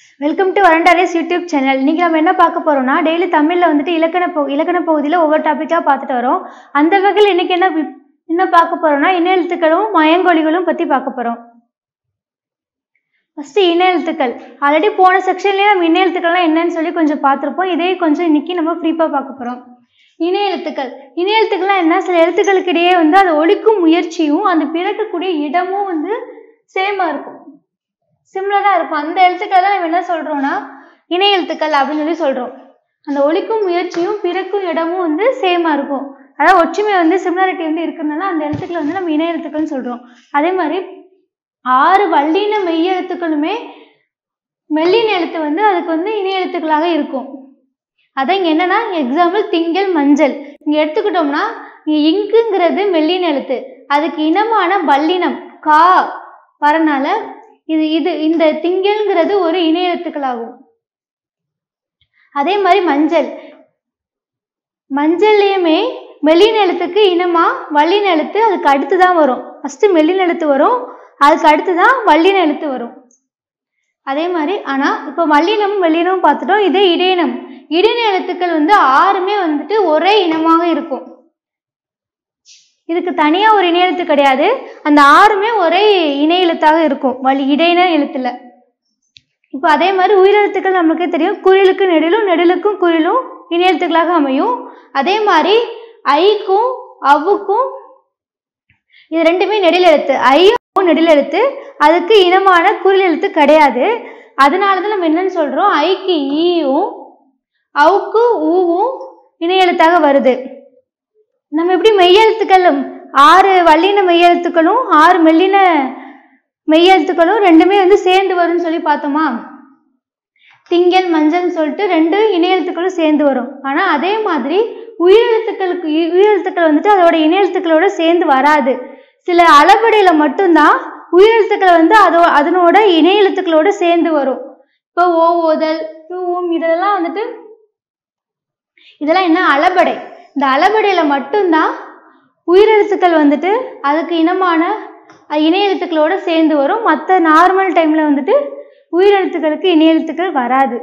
welcome to Veranda Race YouTube channel இன்னைக்கு நம்ம என்ன பார்க்க போறோம்னா டெய்லி தமிழ்ல வந்துட்டு இலக்கண பகு இலக்கண பகுதியில் ஒவ்வொரு டாப்பிக்காக பார்த்துட்டு வரோம் அந்த வகையில் இன்னைக்கு என்ன வி- என்ன பார்க்க போறோம்னா இன எழுத்துக்களும் மயங்கொலிகளும் பத்தி பார்க்க போறோம் ஃபர்ஸ்ட் இன எழுத்துக்கள் ஆல்ரெடி போன செக்ஷன்லேயே நம்ம இன எழுத்துக்கள்லாம் என்னன்னு சொல்லி கொஞ்சம் பார்த்துருப்போம் இதே கொஞ்சம் இன்னைக்கு நம்ம ஃப்ரீப்பாக பார்க்க போறோம் இன எழுத்துக்கள் இன எழுத்துக்கள்லாம் என்ன சில எழுத்துக்களுக்கு இடையே வந்து அது ஒழிக்கும் முயற்சியும் அந்த பிறக்கக்கூடிய இடமும் வந்து சேமா இருக்கும் சிமிலராக இருக்கும் அந்த எழுத்துக்கள் தான் நம்ம என்ன சொல்றோம்னா இணை எழுத்துக்கள் அப்படின்னு சொல்லி சொல்றோம் அந்த ஒழிக்கும் முயற்சியும் பிறக்கும் இடமும் வந்து சேமா இருக்கும் அதாவது ஒற்றுமை வந்து சிமிலாரிட்டி வந்து இருக்கிறதுனால அந்த எழுத்துக்களை வந்து நம்ம இணை எழுத்துக்கள்னு சொல்றோம் அதே மாதிரி ஆறு வல்லின மெய் எழுத்துக்களுமே மெல்லின எழுத்து வந்து அதுக்கு வந்து இணை எழுத்துக்களாக இருக்கும் அதான் இங்க என்னன்னா எக்ஸாம்பிள் திங்கள் மஞ்சள் இங்க எடுத்துக்கிட்டோம்னா இங்க இங்குங்கிறது மெல்லின எழுத்து அதுக்கு இனமான வல்லினம் கா வரனால இது இது இந்த திங்கள்ங்கிறது ஒரு இணை எழுத்துக்களாகும் அதே மாதிரி மஞ்சள் மஞ்சள்லயுமே மெல்லின எழுத்துக்கு இனமா வல்லின எழுத்து அதுக்கு அடுத்து தான் வரும் ஃபர்ஸ்ட் மெல்லின எழுத்து வரும் அதுக்கு அடுத்து தான் வல்லின எழுத்து வரும் அதே மாதிரி ஆனா இப்போ வல்லினமும் வெள்ளினமும் பார்த்துட்டோம் இதே இடையினம் இடையின எழுத்துக்கள் வந்து ஆறுமே வந்துட்டு ஒரே இனமாக இருக்கும் இதுக்கு தனியா ஒரு இணை எழுத்து கிடையாது அந்த ஆறுமே ஒரே இணை எழுத்தாக இருக்கும் வழி இடையின எழுத்துல இப்போ அதே மாதிரி உயிரெழுத்துக்கள் நமக்கே தெரியும் குறிலுக்கு நெடிலும் நெடிலுக்கும் குறிலும் இணை எழுத்துக்களாக அமையும் அதே மாதிரி ஐக்கும் அவுக்கும் இது ரெண்டுமே நெடில் எழுத்து ஐயும் நெடில் எழுத்து அதுக்கு இனமான குறில் எழுத்து கிடையாது அதனால தான் நம்ம என்னன்னு சொல்றோம் ஐக்கு ஈயும் அவுக்கு ஊவும் இணை எழுத்தாக வருது நம்ம எப்படி மெய்யெழுத்துக்கள் ஆறு வல்லின மெய்யெழுத்துக்களும் ஆறு மெல்லின மெய்யெழுத்துக்களும் ரெண்டுமே வந்து சேர்ந்து வரும்னு சொல்லி பார்த்தோமா திங்கள் மஞ்சள்னு சொல்லிட்டு ரெண்டு இணையெழுத்துக்களும் சேர்ந்து வரும் ஆனா அதே மாதிரி உயிரெழுத்துக்களுக்கு உயி- உயிரெழுத்துக்கள் வந்துட்டு அதோட இணையெழுத்துக்களோட சேர்ந்து வராது சில அளபடியில மட்டும்தான் உயிரெழுத்துக்கள் வந்து அதோ அதனோட இணையெழுத்துக்களோட சேர்ந்து வரும் இப்போ ஓ ஓதல் ஊம் இதெல்லாம் வந்துட்டு இதெல்லாம் என்ன அளபடை இந்த அளபடையில மட்டும்தான் உயிரெழுத்துக்கள் வந்துட்டு அதுக்கு இனமான அஹ், இணை எழுத்துக்களோட சேர்ந்து வரும் மற்ற நார்மல் டைம்ல வந்துட்டு உயிரெழுத்துக்களுக்கு இணை எழுத்துக்கள் வராது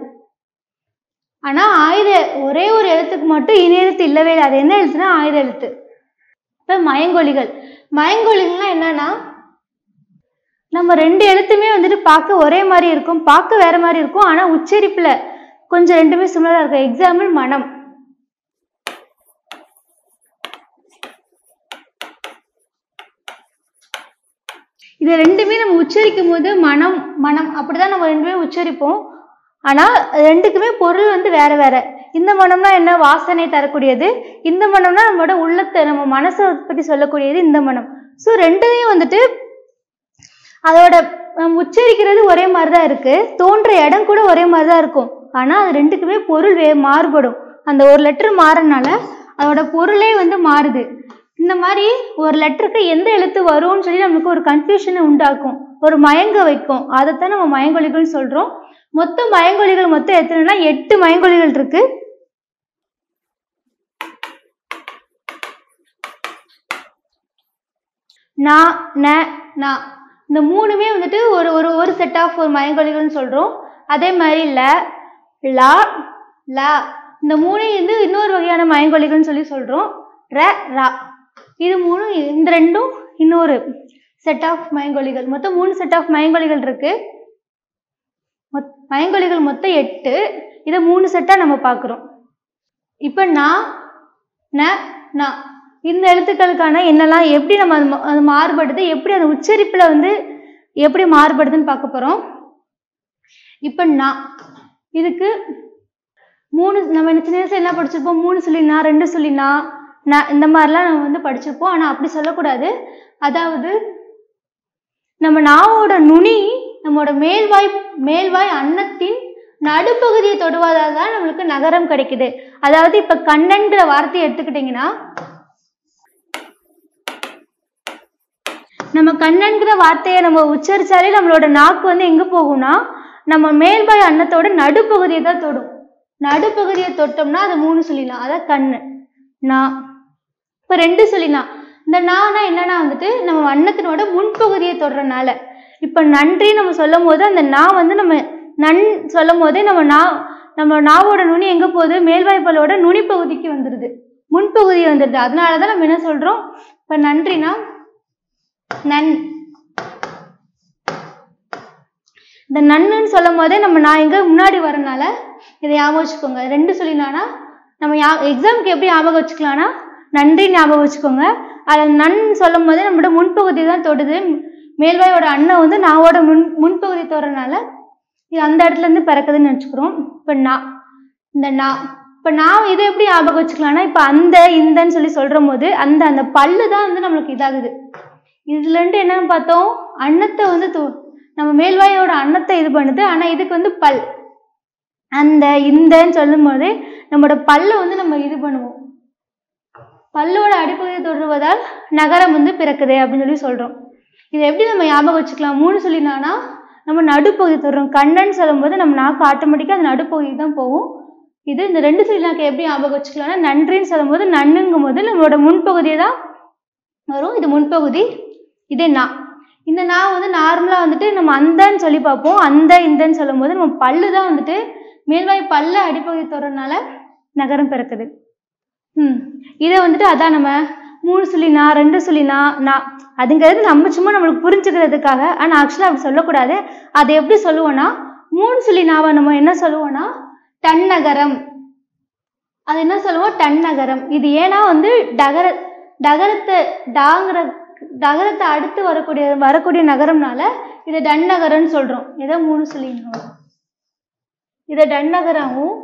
ஆனா ஆயுத ஒரே ஒரு எழுத்துக்கு மட்டும் இணை எழுத்து இல்லவே இல்லை அது என்ன எழுத்துனா ஆயுத எழுத்து இப்ப மயங்கொலிகள் மயங்கொலிகள்லாம் என்னன்னா நம்ம ரெண்டு எழுத்துமே வந்துட்டு பார்க்க ஒரே மாதிரி இருக்கும் பார்க்க வேற மாதிரி இருக்கும் ஆனா உச்சரிப்புல கொஞ்சம் ரெண்டுமே சிமிலரா இருக்கும் எக்ஸாம்பிள் மனம் இது ரெண்டுமே நம்ம உச்சரிக்கும் போது மனம் மனம் அப்படிதான் நம்ம ரெண்டுமே உச்சரிப்போம் ஆனா ரெண்டுக்குமே பொருள் வந்து வேற வேற இந்த மனம்னா என்ன வாசனை தரக்கூடியது இந்த மனம்னா நம்மளோட உள்ளத்தை நம்ம மனசை பத்தி சொல்லக்கூடியது இந்த மனம் ஸோ ரெண்டையும் வந்துட்டு அதோட நம்ம உச்சரிக்கிறது ஒரே மாதிரி தான் இருக்கு தோன்ற இடம் கூட ஒரே மாதிரி தான் இருக்கும் ஆனா அது ரெண்டுக்குமே பொருள் வே மாறுபடும் அந்த ஒரு லெட்டர் மாறனால அதோட பொருளே வந்து மாறுது இந்த மாதிரி ஒரு லெட்டருக்கு எந்த எழுத்து வரும்னு சொல்லி நமக்கு ஒரு கன்ஃபியூஷனை உண்டாக்கும் ஒரு மயங்க வைக்கும் அதைத்தான் நம்ம மயங்கொலிகள்னு சொல்றோம் மொத்த மயங்கொலிகள் மொத்தம் எத்தனைனா எட்டு மயங்கொலிகள் இருக்கு நா ந நா இந்த மூணுமே வந்துட்டு ஒரு ஒரு ஒரு செட் ஆஃப் ஒரு மயங்கொலிகள்னு சொல்றோம் அதே மாதிரி ல லா லா இந்த மூணு வந்து இன்னொரு வகையான மயங்கொலிகள்னு சொல்லி சொல்றோம் ர ரா இது மூணு இந்த ரெண்டும் இன்னொரு செட் ஆஃப் மயங்கொலிகள் மொத்தம் மூணு செட் ஆஃப் மயங்கொலிகள் இருக்கு மொத் மயங்கொலிகள் மொத்தம் எட்டு இதை மூணு செட்டா நம்ம பார்க்குறோம் இப்போ நா ந நா இந்த எழுத்துக்களுக்கான என்னெல்லாம் எப்படி நம்ம அது மா- அது மாறுபடுது எப்படி அந்த உச்சரிப்புல வந்து எப்படி மாறுபடுதுன்னு பார்க்க போறோம் இப்போ நா இதுக்கு மூணு நம்ம என்ன சின்ன வயசுல என்ன படிச்சிருப்போம் மூணு சொல்லினா ரெண்டு சொல்லினா ந இந்த மாதிரிலாம் நம்ம வந்து படிச்சிருப்போம் ஆனா அப்படி சொல்லக்கூடாது அதாவது நம்ம நாவோட நுனி நம்மளோட மேல்வாய் மேல்வாய் அன்னத்தின் நடுப்பகுதியை தொடுவதால் தான் நம்மளுக்கு நகரம் கிடைக்குது அதாவது இப்ப கண்ணன்கிற வார்த்தையை எடுத்துக்கிட்டிங்கன்னா நம்ம கண்ணன்கிற வார்த்தையை நம்ம உச்சரிச்சாலே நம்மளோட நாக்கு வந்து எங்க போகும்னா நம்ம மேல்வாய் அன்னத்தோட நடுப்பகுதியை தான் தொடும் நடுப்பகுதியை தொட்டோம்னா அது மூணு சொல்லிடலாம் அதான் கண்ணு நான் இப்போ ரெண்டு சொல்லிடலாம் இந்த நானா என்னன்னா வந்துட்டு நம்ம அன்னத்தினோட முன்பகுதியை தொடுறனால இப்போ நன்றி நம்ம சொல்லும் போது அந்த நான் வந்து நம்ம நன் சொல்லும் போதே நம்ம நா நம்ம நாவோட நுனி எங்க போகுது மேல்வாய்ப்பலோட நுனி பகுதிக்கு வந்துடுது முன்பகுதி வந்துடுது அதனால தான் நம்ம என்ன சொல்றோம் இப்ப நன்றினா நன் இந்த நன்னுன்னு சொல்லும் போதே நம்ம நான் எங்க முன்னாடி வரனால இதை ஞாபகம் வச்சுக்கோங்க ரெண்டு சொல்லினானா நம்ம எக்ஸாமுக்கு எப்படி ஞாபகம் வச்சுக்கலாம்னா நன்றி ஞாபகம் வச்சுக்கோங்க அதில் நன் சொல்லும் போதே நம்மளோட முன்பகுதி தான் தொடுது மேல்வாயோட அண்ணன் வந்து நாவோட முன் முன்பகுதி தொடுறனால இது அந்த இடத்துல இருந்து பிறக்குதுன்னு நினச்சிக்கிறோம் இப்போ நான் இந்த நான் இப்போ நான் இதை எப்படி ஞாபகம் வச்சுக்கலாம்னா இப்போ அந்த இந்தன்னு சொல்லி சொல்கிற போது அந்த அந்த பல்லு தான் வந்து நம்மளுக்கு இதாகுது இதுலேருந்து என்னன்னு பார்த்தோம் அன்னத்தை வந்து து- நம்ம மேல்வாயோட அன்னத்தை இது பண்ணுது ஆனால் இதுக்கு வந்து பல் அந்த இந்தன்னு சொல்லும் போது நம்மளோட பல்லை வந்து நம்ம இது பண்ணுவோம் பல்லோட அடிப்பகுதியை தொடருவதால் நகரம் வந்து பிறக்குது அப்படின்னு சொல்லி சொல்கிறோம் இதை எப்படி நம்ம ஞாபகம் வச்சுக்கலாம் மூணு சொல்லினானா நம்ம நடுப்பகுதி தொடரும் கண்ணன்னு சொல்லும்போது நம்ம நாக்கு ஆட்டோமேட்டிக்காக அது நடுப்பகுதி தான் போகும் இது இந்த ரெண்டு சொல்லினாக்க எப்படி ஞாபகம் வச்சுக்கலாம்னா நன்றின்னு சொல்லும்போது நன்னுங்கும் போது நம்மளோட முன்பகுதியை தான் வரும் இது முன்பகுதி இதே நா இந்த நா வந்து நார்மலாக வந்துட்டு நம்ம அந்தன்னு சொல்லி பார்ப்போம் அந்த இந்தன்னு சொல்லும்போது நம்ம பல்லு தான் வந்துட்டு மேல்வாய் பல்ல அடிப்பகுதி தொடரனால நகரம் பிறக்குது ம் இதை வந்துட்டு அதான் நம்ம மூணு சொல்லினா ரெண்டு சொல்லினா நான் அதுங்கிறது நம்ம சும்மா நம்மளுக்கு புரிஞ்சுக்கிறதுக்காக ஆனால் ஆக்சுவலாக அப்படி சொல்லக்கூடாது அதை எப்படி சொல்லுவோன்னா மூணு சொல்லி நாவை நம்ம என்ன சொல்லுவோன்னா டன்னகரம் அது என்ன சொல்லுவோம் டன்னகரம் இது ஏன்னா வந்து டகர டகரத்தை டாங்கிற டகரத்தை அடுத்து வரக்கூடிய வரக்கூடிய நகரம்னால இதை டன்னகரம்னு சொல்கிறோம் ஏதோ மூணு சொல்லினோம் இதை டன்னகரமும்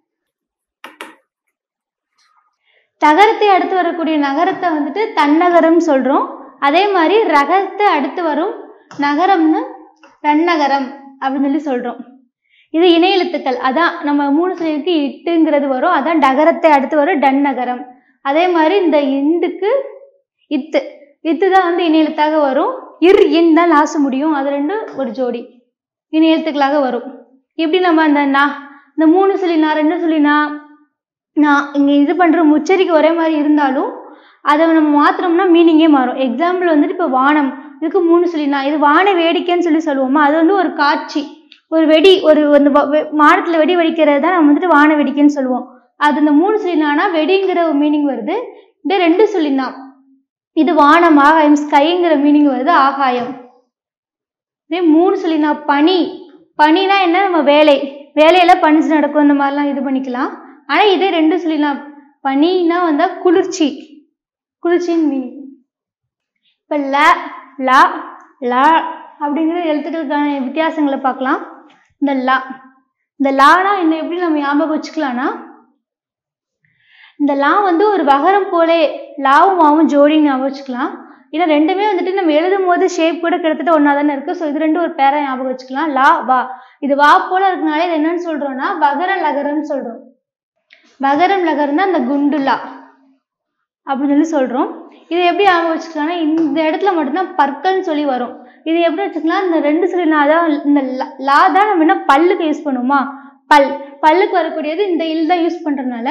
தகரத்தை அடுத்து வரக்கூடிய நகரத்தை வந்துட்டு தன்னகரம் சொல்றோம் அதே மாதிரி ரகத்தை அடுத்து வரும் நகரம்னு தன்னகரம் அப்படின்னு சொல்லி சொல்றோம் இது இணை எழுத்துக்கள் அதான் நம்ம மூணு சொல்லிக்கு இட்டுங்கிறது வரும் அதான் டகரத்தை அடுத்து வரும் டன்னகரம் அதே மாதிரி இந்த இந்துக்கு இத்து இத்து தான் வந்து இணை எழுத்தாக வரும் இர் இன் தான் லாஸ்ட் முடியும் அது ரெண்டும் ஒரு ஜோடி இணை எழுத்துக்களாக வரும் இப்படி நம்ம அந்த நா இந்த மூணு சொல்லினா ரெண்டு சொல்லினா நான் இங்கே இது பண்ணுற உச்சரிக்கை ஒரே மாதிரி இருந்தாலும் அதை நம்ம மாத்திரம்னா மீனிங்கே மாறும் எக்ஸாம்பிள் வந்துட்டு இப்போ வானம் இதுக்கு மூணு சொல்லினா இது வான வேடிக்கைன்னு சொல்லி சொல்லுவோமா அது வந்து ஒரு காட்சி ஒரு வெடி ஒரு ஒரு மானத்தில் வெடி வெடிக்கிறது தான் நம்ம வந்துட்டு வான வேடிக்கைன்னு சொல்லுவோம் அது இந்த மூணு சொல்லினானா வெடிங்கிற ஒரு மீனிங் வருது இந்த ரெண்டு சொல்லினா இது வானம் ஆகாயம் ஸ்கைங்கிற மீனிங் வருது ஆகாயம் இதே மூணு சொல்லினா பனி பனினா என்ன நம்ம வேலை வேலையெல்லாம் பனிச்சு நடக்கும் இந்த மாதிரிலாம் இது பண்ணிக்கலாம் ஆனால் இதே ரெண்டு சொல்லிடலாம் பனினா வந்தா குளிர்ச்சி குளிர்ச்சின்னு மீனிங் இப்போ ல லா லா அப்படிங்கிற எழுத்துக்களுக்கான வித்தியாசங்களை பார்க்கலாம் இந்த லா இந்த லானா என்ன எப்படி நம்ம ஞாபகம் வச்சுக்கலாம்னா இந்த லா வந்து ஒரு வகரம் போலே லாவும் மாவும் ஜோடின்னு ஞாபகம் வச்சுக்கலாம் ஏன்னா ரெண்டுமே வந்துட்டு நம்ம எழுதும் போது ஷேப் கூட கிட்டத்தட்ட ஒன்றா தானே இருக்கு ஸோ இது ரெண்டும் ஒரு பேரா ஞாபகம் வச்சுக்கலாம் லா வா இது வா போல இருக்கனால இது என்னன்னு சொல்றோம்னா வகர லகரம்னு சொல்றோம் வகரம் லகரம் தான் அந்த குண்டுலா அப்படின்னு சொல்லி சொல்றோம் இது எப்படி ஞாபகம் வச்சுக்கலாம்னா இந்த இடத்துல மட்டும்தான் பற்கள்னு சொல்லி வரும் இது எப்படி வச்சுக்கலாம் இந்த ரெண்டு சொல்லினா தான் இந்த லா- லா தான் நம்ம என்ன பல்லுக்கு யூஸ் பண்ணுவோமா பல் பல்லுக்கு வரக்கூடியது இந்த இல் தான் யூஸ் பண்றதுனால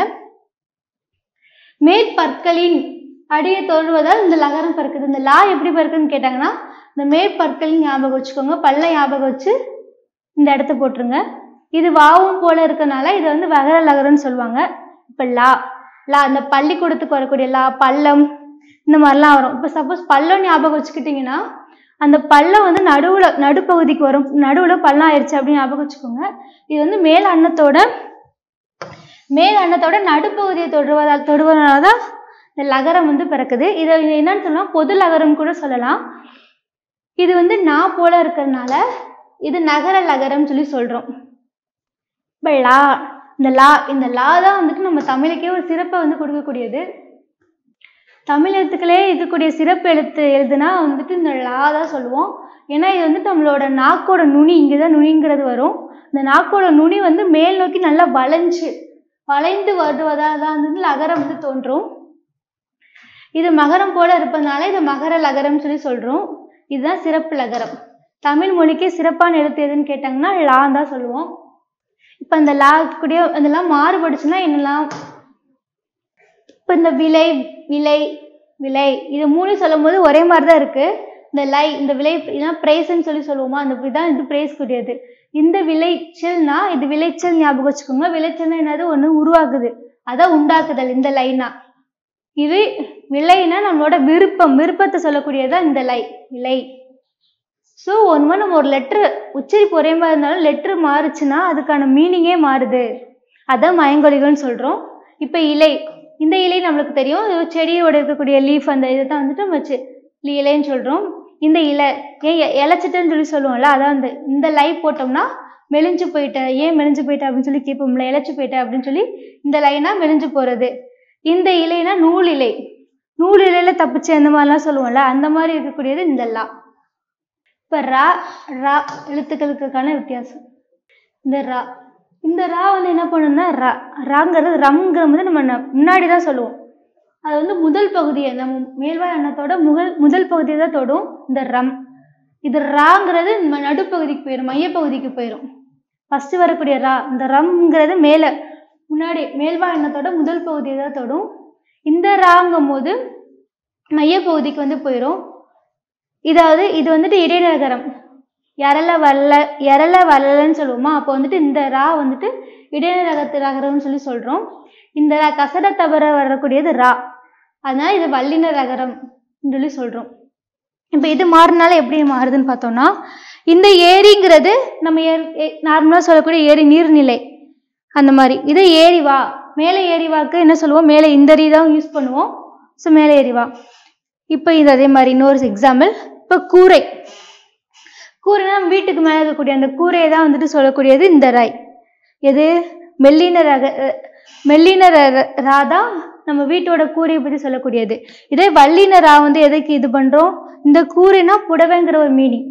மேற்பற்களின் அடியை தோல்வதால் இந்த லகரம் பிறக்குது இந்த லா எப்படி பிறக்குதுன்னு கேட்டாங்கன்னா இந்த மேற்பற்களின் ஞாபகம் வச்சுக்கோங்க பல்ல ஞாபகம் வச்சு இந்த இடத்த போட்டுருங்க இது வாவும் போல இருக்கனால இது வந்து வகர லகரம்னு சொல்லுவாங்க இப்போ லா லா இந்த பள்ளிக்கூடத்துக்கு வரக்கூடிய லா பள்ளம் இந்த மாதிரிலாம் வரும் இப்போ சப்போஸ் பள்ளம் ஞாபகம் வச்சுக்கிட்டிங்கன்னா அந்த பள்ளம் வந்து நடுவில் நடுப்பகுதிக்கு வரும் நடுவில் பள்ளம் ஆயிடுச்சு அப்படின்னு ஞாபகம் வச்சுக்கோங்க இது வந்து மேல் அன்னத்தோட மேல் அன்னத்தோட நடுப்பகுதியை தொடுவதால் தொடுவதனால தான் இந்த லகரம் வந்து பிறக்குது இதை என்னன்னு சொல்லலாம் பொது லகரம் கூட சொல்லலாம் இது வந்து நா போல இருக்கிறதுனால இது நகர லகரம் சொல்லி சொல்றோம் இப்போ லா இந்த லா இந்த லா தான் வந்துட்டு நம்ம தமிழுக்கே ஒரு சிறப்பை வந்து கொடுக்கக்கூடியது தமிழ் எழுத்துக்களே இருக்கக்கூடிய சிறப்பு எழுத்து எழுதுனா வந்துட்டு இந்த லா தான் சொல்லுவோம் ஏன்னா இது வந்து நம்மளோட நாக்கோட நுனி இங்கே தான் நுனிங்கிறது வரும் இந்த நாக்கோட நுனி வந்து மேல் நோக்கி நல்லா வளைஞ்சு வளைந்து வருவதால் தான் வந்து லகரம் வந்து தோன்றும் இது மகரம் போல இருப்பதனால இது மகர லகரம் சொல்லி சொல்றோம் இதுதான் சிறப்பு லகரம் தமிழ் மொழிக்கே சிறப்பான எழுத்து எதுன்னு கேட்டாங்கன்னா லா தான் சொல்லுவோம் இப்போ இந்த லா கூடிய இதெல்லாம் மாறுபடுச்சுன்னா என்னெல்லாம் இப்போ இந்த விலை விலை விலை இது மூணு சொல்லும் போது ஒரே மாதிரி தான் இருக்கு இந்த லை இந்த விலை இதான் ப்ரைஸ்ன்னு சொல்லி சொல்லுவோமா அந்த இதான் இது ப்ரைஸ் கூடியது இந்த விளைச்சல்னா இது விளைச்சல் ஞாபகம் வச்சுக்கோங்க விளைச்சல்னா என்னது ஒண்ணு உருவாக்குது அதான் உண்டாக்குதல் இந்த லைனா இது விலைனா நம்மளோட விருப்பம் விருப்பத்தை சொல்லக்கூடியதா இந்த லை விலை ஸோ ஒன்று நம்ம ஒரு லெட்ரு உச்சரிப்பு ஒரே மாதிரி இருந்தாலும் லெட்ரு மாறுச்சுன்னா அதுக்கான மீனிங்கே மாறுது அதான் மயங்கொலிகள்னு சொல்கிறோம் இப்போ இலை இந்த இலை நம்மளுக்கு தெரியும் இது செடியோட இருக்கக்கூடிய லீஃப் அந்த இதை தான் வந்துட்டு நம்ம செ- லி- இலைன்னு சொல்கிறோம் இந்த இலை ஏன் எ- இலைச்சிட்டேன்னு சொல்லி சொல்லுவோம்ல அதான் அந்த இந்த லை போட்டோம்னா மெலிஞ்சு போயிட்ட ஏன் மெலிஞ்சு போயிட்ட அப்படின்னு சொல்லி கேட்போம்ல இழைச்சு போயிட்ட அப்படின்னு சொல்லி இந்த லைனா மெலிஞ்சு போகிறது இந்த இலைனா நூல் இலை நூல் இலையில தப்பிச்சு அந்த மாதிரிலாம் சொல்லுவோம்ல அந்த மாதிரி இருக்கக்கூடியது இந்த லா இப்போ ரா ரா எழுத்துக்களுக்கான வித்தியாசம் இந்த ரா இந்த ரா வந்து என்ன பண்ணுன்னா ரா ராங்கிறது ரம்ங்கிற வந்து நம்ம ந- முன்னாடி தான் சொல்லுவோம் அது வந்து முதல் பகுதியை நம்ம மேல்வாய் அன்னத்தோட முதல் முதல் பகுதியை தான் தொடும் இந்த ரம் இது ராங்கிறது நம்ம நடுப்பகுதிக்கு போயிடும் மையப்பகுதிக்கு போயிடும் ஃபர்ஸ்ட் வரக்கூடிய ரா இந்த ரம்ங்கிறது மேலே முன்னாடி மேல்வாய் அன்னத்தோட முதல் பகுதியை தான் தொடும் இந்த ராங்கும் போது மையப்பகுதிக்கு வந்து போயிடும் இதாவது இது வந்துட்டு இடைநகரம் எரல வல்ல எரல வல்லன்னு சொல்லுவோமா அப்போ வந்துட்டு இந்த ரா வந்துட்டு இடைநகரத்து நகரம்னு சொல்லி சொல்கிறோம் இந்த ரா கசட தவிர வரக்கூடியது ரா அதனால இது வல்லின நகரம் சொல்லி சொல்கிறோம் இப்போ இது மாறினால எப்படி மாறுதுன்னு பார்த்தோம்னா இந்த ஏரிங்கிறது நம்ம ஏர் நார்மலாக சொல்லக்கூடிய ஏரி நீர்நிலை அந்த மாதிரி இது ஏரி வா மேலே ஏரி வாக்கு என்ன சொல்லுவோம் மேலே இந்த ரீ தான் யூஸ் பண்ணுவோம் ஸோ மேலே ஏரி வா இப்போ இது அதே மாதிரி இன்னொரு எக்ஸாம்பிள் இப்போ கூரை கூரைனா நம்ம வீட்டுக்கு மேலே இருக்கக்கூடிய அந்த கூரையை தான் வந்துட்டு சொல்லக்கூடியது இந்த ராய் எது மெல்லின ரக அஹ், மெல்லின ர- ர- ரா தான் நம்ம வீட்டோட கூரையை பற்றி சொல்லக்கூடியது இதே வல்லின ரா வந்து எதுக்கு இது பண்ணுறோம் இந்த கூரைனா புடவைங்கிற ஒரு மீனிங்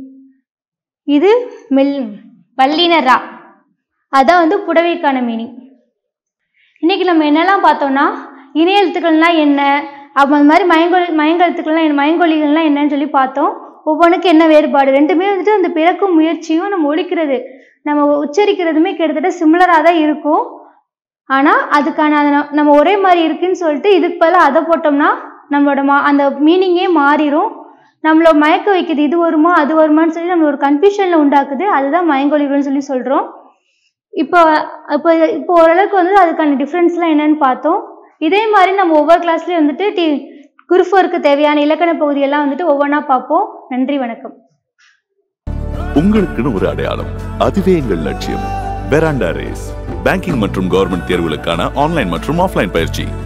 இது மெல் வல்லின ரா அதான் வந்து புடவைக்கான மீனிங் இன்னைக்கு நம்ம என்னெல்லாம் பார்த்தோம்னா இணைய எழுத்துக்கள்லாம் என்ன அப்போ அந்த மாதிரி மயங்கொலி மயங்கெழுத்துக்கள்லாம் என்ன மயங்கொலிகள்லாம் என்னன்னு சொல்லி பார்த்தோம் ஒவ்வொன்றுக்கும் என்ன வேறுபாடு ரெண்டுமே வந்துட்டு அந்த பிறக்கும் முயற்சியும் நம்ம ஒழிக்கிறது நம்ம உச்சரிக்கிறதுமே கிட்டத்தட்ட சிமிலராக தான் இருக்கும் ஆனால் அதுக்கான அது நம்ம- நம்ம ஒரே மாதிரி இருக்குன்னு சொல்லிட்டு இதுக்கு பதிலாக அதை போட்டோம்னா நம்மளோட மா அந்த மீனிங்கே மாறிடும் நம்மள மயக்க வைக்குது இது வருமா அது வருமான்னு சொல்லி நம்ம ஒரு கன்ஃபியூஷனில் உண்டாக்குது அதுதான் மயங்கொலிகள்னு சொல்லி சொல்கிறோம் இப்போ இப்போ இப்போ ஓரளவுக்கு வந்து அதுக்கான டிஃப்ரென்ஸ்லாம் என்னன்னு பார்த்தோம் இதே மாதிரி நம்ம ஒவ்வொரு கிளாஸ்லேயும் வந்துட்டு டி குரூப் ஃபோருக்கு தேவையான இலக்கண பகுதியெல்லாம் வந்துட்டு ஒவ்வொன்றா பார்ப்போம் நன்றி வணக்கம் உங்களுக்குன்னு ஒரு அடையாளம் அதுவே எங்கள் லட்சியம் பெராண்டா ரேஸ் பேங்கிங் மற்றும் கவர்மெண்ட் தேர்வுகளுக்கான ஆன்லைன் மற்றும் ஆஃப்லைன் பயிற்சி